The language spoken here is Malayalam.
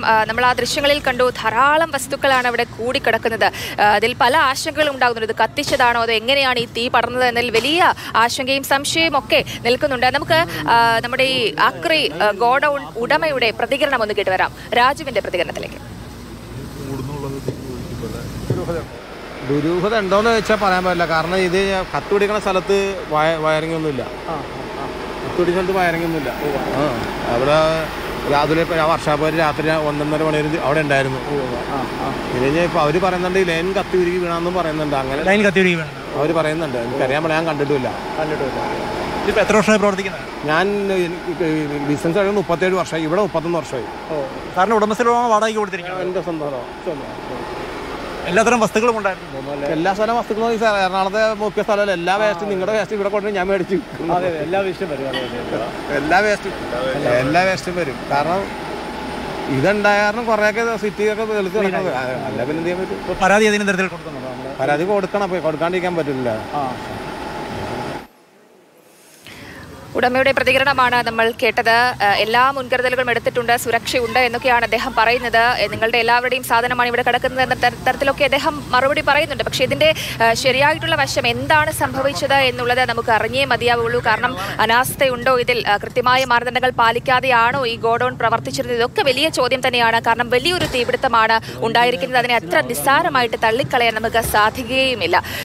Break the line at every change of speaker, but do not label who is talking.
ആ, നമ്മൾ ആ ദൃശ്യങ്ങളിൽ കണ്ടു ധാരാളം വസ്തുക്കളാണ് അവിടെ കൂടിക്കിടക്കുന്നത് ആ, അതിൽ പല ആശങ്കകളും ഉണ്ടാകുന്നുണ്ട് ഇത് കത്തിച്ചതാണോ അതോ എങ്ങനെയാണ് ഈ തീ പടർന്നത് എന്നതിൽ വലിയ ആശങ്കയും സംശയവും ഒക്കെ നിൽക്കുന്നുണ്ട് നമുക്ക് ആ, നമ്മുടെ ഈ ആക്രി ആ, ഗോഡൌൺ ഉടമയുടെ പ്രതികരണം ഒന്ന് കേട്ടുവരാം രാജുവിന്റെ പ്രതികരണത്തിലേക്ക്
ദുരൂഹത ഉണ്ടോന്ന് വെച്ചാൽ പറയാൻ പറ്റില്ല കാരണം ഇത് കത്ത് പിടിക്കുന്ന സ്ഥലത്ത് വയ- വയറിംഗ് ഒന്നുമില്ല കത്ത് പിടിക്കുന്ന സ്ഥലത്ത് വയറിംഗ് ഒന്നുമില്ല ആ അവിടെ രാവിലെ ഇപ്പൊ ഞാൻ വർഷാപ്പ് രാത്രി ഒന്നൊന്നര മണി വരെ അവിടെ ഉണ്ടായിരുന്നു ഇത് കഴിഞ്ഞാൽ ഇപ്പൊ അവര് പറയുന്നുണ്ട് ഈ ലൈൻ കത്തി ഉരുകി വീണാന്നും പറയുന്നുണ്ട് അങ്ങനെ
ലൈൻ കത്തിയൊരുക്കി വേണം
അവര് പറയുന്നുണ്ട് എനിക്കറിയാൻ പറ്റില്ല ഞാൻ കണ്ടിട്ടില്ല
ഇതിപ്പോൾ എത്ര വർഷമായി പ്രവർത്തിക്കുന്നത്
ഞാൻ ബിസിനസ് കഴിഞ്ഞ് മുപ്പത്തേഴ് വർഷമായി ഇവിടെ മുപ്പത്തൊന്ന് വർഷമായി
ഓ സാറിന് ഉടമസ്ഥലമാണ് വാടകയ്ക്ക് കൊടുത്തിരിക്കുന്നത്
എൻ്റെ സ്വന്തം
എല്ലാത്തരം വസ്തുക്കളും ഉണ്ടായിരുന്നു
എല്ലാ സ്ഥലം വസ്തുക്കളും ഈ സ്ഥലം- എറണാകുളത്തെ മുഖ്യ സ്ഥലമല്ല എല്ലാ വേസ്റ്റും നിങ്ങളുടെ വേസ്റ്റ് ഇവിടെ കൊണ്ടുവന്ന് ഞാൻ മേടിച്ച് വിൽക്കും.
എല്ലാ വിഷയം വരും
എല്ലാ വേസ്റ്റും എല്ലാ വേസ്റ്റും വരും കാരണം ഇതുണ്ടായ കാരണം കുറേയൊക്കെ സിറ്റിയൊക്കെ വെളുത്ത് കിടക്കുന്നത് അല്ല പിന്നെ എന്ത് ചെയ്യാൻ പറ്റും
പരാതി ഏതെങ്കിലും തരത്തിൽ കൊടുക്കുന്നുണ്ടോ നമ്മള്?
പരാതി കൊടുക്കണം അപ്പൊ കൊടുക്കാണ്ടിരിക്കാൻ പറ്റില്ല
ഉടമയുടെ പ്രതികരണമാണ് നമ്മൾ കേട്ടത് ഏഹ് എല്ലാ മുൻകരുതലുകളും എടുത്തിട്ടുണ്ട് സുരക്ഷയുണ്ട് എന്നൊക്കെയാണ് അദ്ദേഹം പറയുന്നത് ഏഹ് നിങ്ങളുടെ എല്ലാവരുടെയും സാധനമാണ് ഇവിടെ കിടക്കുന്നത് എന്ന തര- തരത്തിലൊക്കെ അദ്ദേഹം മറുപടി പറയുന്നുണ്ട് പക്ഷേ ഇതിന്റെ ഏഹ് ശരിയായിട്ടുള്ള വശം എന്താണ് സംഭവിച്ചത് എന്നുള്ളത് നമുക്ക് അറിഞ്ഞേ മതിയാവുള്ളൂ കാരണം അനാസ്ഥയുണ്ടോ ഇതിൽ ഏഹ് കൃത്യമായ മാനദണ്ഡങ്ങൾ പാലിക്കാതെയാണോ ഈ ഗോഡൌൺ പ്രവർത്തിച്ചിരുന്നത് ഇതൊക്കെ വലിയ ചോദ്യം തന്നെയാണ് കാരണം വലിയൊരു തീപിടുത്തമാണ് ഉണ്ടായിരിക്കുന്നത് അതിനെ അത്ര നിസ്സാരമായിട്ട് തള്ളിക്കളയാൻ നമുക്ക് സാധിക്കുകയുമില്ല